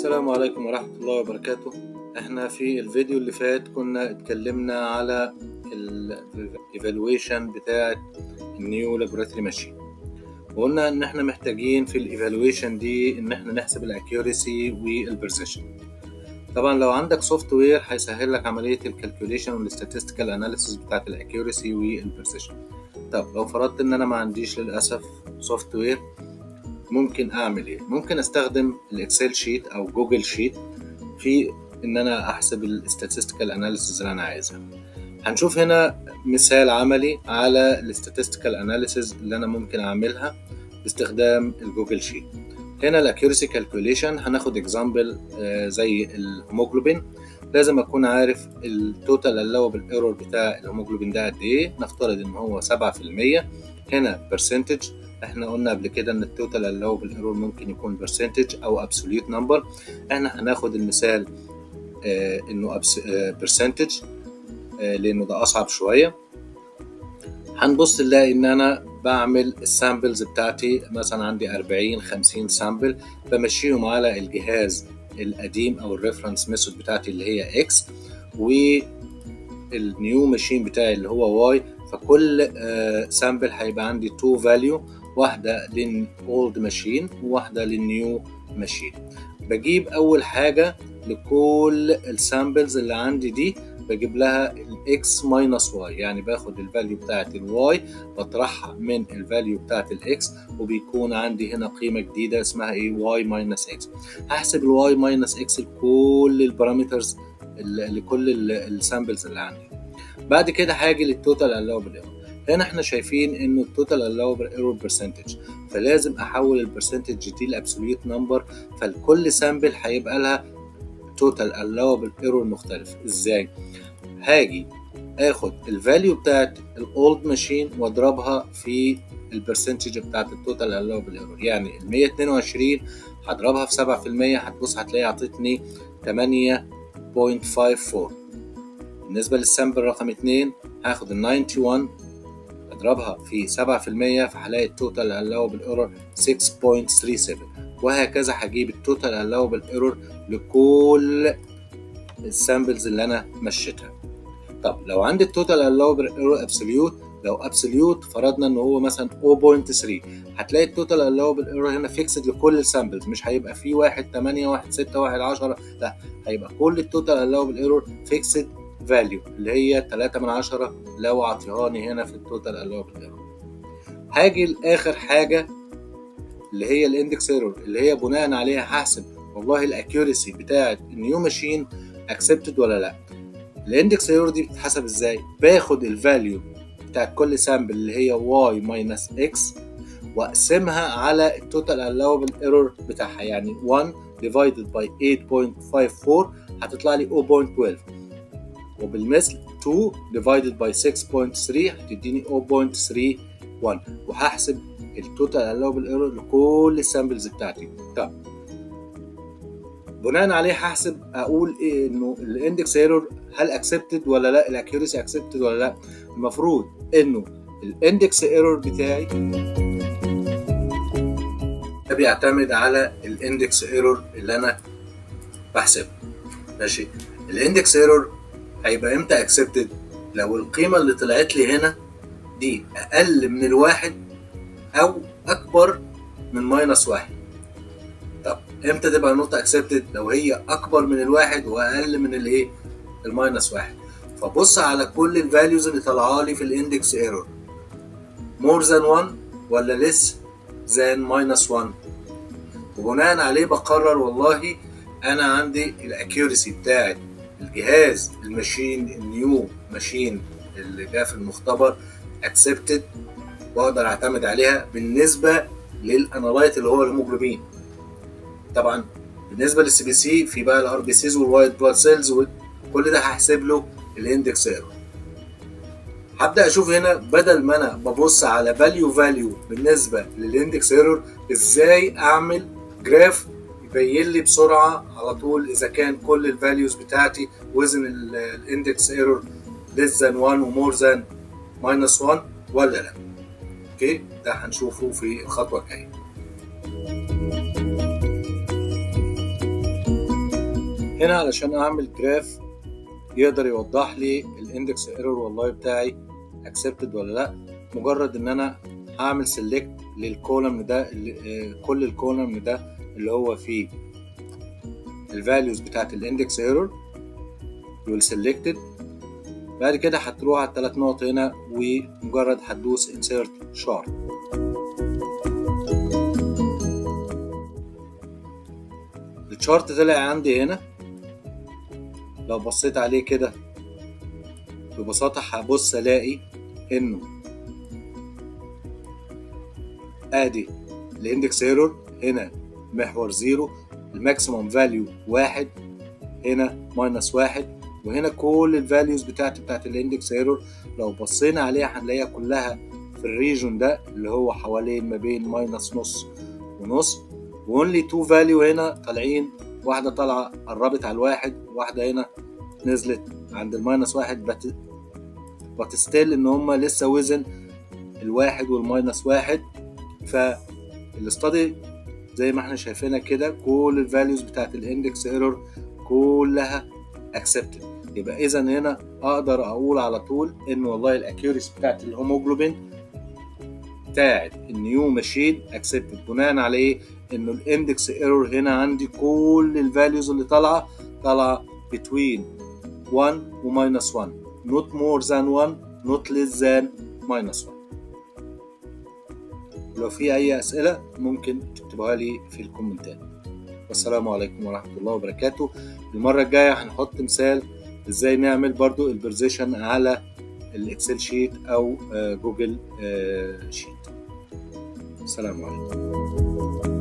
السلام عليكم ورحمة الله وبركاته احنا في الفيديو اللي فات كنا اتكلمنا على ال evaluation بتاعة النيو لابوراتوري ماشين وقلنا ان احنا محتاجين في الايفالويشن دي ان احنا نحسب الاكيوريسي والبرسيشن طبعا لو عندك سوفت وير هيسهل لك عمليه الكالكوليشن والستاتستيكال اناليسيس بتاعه الاكيوريسي والبرسيشن طب لو فرضت ان انا ما عنديش للاسف سوفت وير ممكن اعمل ايه ممكن استخدم الاكسل شيت او جوجل شيت في ان انا احسب الستاتستيكال اناليسيس اللي انا عايزها هنشوف هنا مثال عملي على الستاتستيكال اناليسيس اللي انا ممكن اعملها باستخدام الجوجل شيت هنا الاكيورسي كالكوليشن هناخد اكزامبل زي الهيموجلوبين لازم اكون عارف التوتال الاوبل ايرور بتاع الهيموجلوبين ده قد ايه نفترض ان هو 7% هنا برسنتج احنا قلنا قبل كده ان التوتال الاوبل ايرور ممكن يكون برسنتج او ابسوليوت نمبر احنا هناخد المثال آه انه برسنتج آه لانه ده اصعب شويه هنبص نلاقي ان انا بعمل السامبلز بتاعتي مثلا عندي 40 50 سامبل بمشيهم على الجهاز القديم او الريفرنس ميثود بتاعتي اللي هي اكس والنيو ماشين بتاعي اللي هو واي فكل سامبل هيبقى عندي تو فاليو واحده للاولد ماشين وواحده للنيو ماشين بجيب اول حاجه لكل السامبلز اللي عندي دي بجيب لها الاكس ماينس واي يعني باخد الفاليو بتاعت الواي بطرحها من الفاليو بتاعت الاكس وبيكون عندي هنا قيمه جديده اسمها ايه واي ماينس اكس هحسب الواي ماينس اكس لكل البارامترز لكل السامبلز اللي عندي بعد كده هاجي للتوتال الاوبل ايرور هنا احنا شايفين انه التوتال الاوبل ايرور برسنتج فلازم احول البرسنتج دي لابسوليوت نمبر فلكل سامبل هيبقى لها توتال allowable ايرور مختلف ازاي هاجي اخد الفاليو بتاعت الاولد ماشين واضربها في البرسنتج بتاعت التوتال allowable ايرور يعني ال 122 هضربها في 7% هتبص هتلاقي عطتني 8.54 بالنسبة للسامبل رقم 2 هاخد ال 91 اضربها في 7% فهلاقي التوتال allowable ايرور 6.37 وهكذا هجيب التوتال allowable ايرور لكل السامبلز اللي انا مشيتها طب لو عندي التوتال allowable ايرور ابسوليوت لو ابسوليوت فرضنا ان هو مثلا 0.3 هتلاقي التوتال allowable ايرور هنا فيكسد لكل السامبلز مش هيبقى في 1 8 1 6 1 10 لا هيبقى كل التوتال allowable ايرور فيكسد فاليو اللي هي 3 من 10 لو عطيهاني هنا في التوتال allowable ايرور هاجي لاخر حاجه اللي هي الاندكس ايرور اللي هي بناء عليها هحسب والله الاكيوريسي بتاعه النيو ماشين اكسبتد ولا لا الاندكس ايرور دي بتتحسب ازاي باخد الفاليو بتاع كل سامبل اللي هي y ماينس x واقسمها على التوتال allowable ايرور بتاعها يعني 1 divided by 8.54 هتطلع لي 0.12 وبالمثل 2 divided by 6.3 هتديني 0.31 وهحسب التوتال allowable ايرور لكل السامبلز بتاعتي طب بناء عليه هحسب اقول ايه انه الاندكس ايرور هل اكسبتد ولا لا الاكيوريسي اكسبتد ولا لا المفروض انه الاندكس ايرور بتاعي ده بيعتمد على الاندكس ايرور اللي انا بحسبه ماشي الاندكس ايرور هيبقى امتى اكسبتد لو القيمه اللي طلعت لي هنا دي اقل من الواحد او اكبر من ماينس واحد طب امتى تبقى النقطة اكسبتد لو هي اكبر من الواحد واقل من الايه الماينس واحد فبص على كل الفاليوز اللي طالعه لي في الاندكس ايرور مور ذان 1 ولا ليس ذان ماينس 1 وبناء عليه بقرر والله انا عندي الاكيوريسي بتاعت الجهاز الماشين النيو ماشين اللي جه في المختبر اكسبتد واقدر اعتمد عليها بالنسبه للانالايت اللي هو الهيموجلوبين طبعا بالنسبه للسي بي سي في بقى الار بي سيز والوايت بلاد سيلز وكل ده هحسب له الاندكس ايرور هبدا اشوف هنا بدل ما انا ببص على فاليو فاليو بالنسبه للاندكس ايرور ازاي اعمل جراف يبين لي بسرعه على طول اذا كان كل الفاليوز بتاعتي وزن الاندكس ايرور less than 1 ومور than minus 1 ولا لا اوكي ده هنشوفه في الخطوه الجايه هنا علشان اعمل جراف يقدر يوضح لي الاندكس ايرور والله بتاعي اكسبتد ولا لا مجرد ان انا هعمل سيلكت للكولم ده اللي كل الكولم ده اللي هو فيه الفاليوز بتاعت الاندكس ايرور يقول سيلكتد بعد كده هتروح على الثلاث نقط هنا ومجرد هتدوس insert chart الشارت طلع عندي هنا لو بصيت عليه كده ببساطة هبص ألاقي إنه ادي الاندكس ايرور هنا محور زيرو الماكسيموم فاليو واحد هنا ماينس واحد وهنا كل الفاليوز بتاعتي بتاعت الاندكس ايرور لو بصينا عليها هنلاقيها كلها في الريجون ده اللي هو حوالين ما بين ماينس نص ونص وونلي تو فاليو هنا طالعين واحده طالعه قربت على الواحد واحده هنا نزلت عند الماينس واحد بت بتستيل ان هما لسه وزن الواحد والماينس واحد فالاستادي زي ما احنا شايفينها كده كل الفاليوز بتاعت الاندكس ايرور كلها اكسبتد يبقى اذا هنا اقدر اقول على طول ان والله الاكيوريسي بتاعت الهيموجلوبين بتاعت النيو ماشين اكسبتد بناء على ايه انه الاندكس ايرور هنا عندي كل الفاليوز اللي طالعه طالعه between 1 و minus 1 not more than 1 not less than minus 1 لو في اي اسئله ممكن تكتبوها لي في الكومنتات والسلام عليكم ورحمه الله وبركاته المره الجايه هنحط مثال ازاي نعمل برضو البرزيشن على الاكسل شيت او جوجل شيت السلام عليكم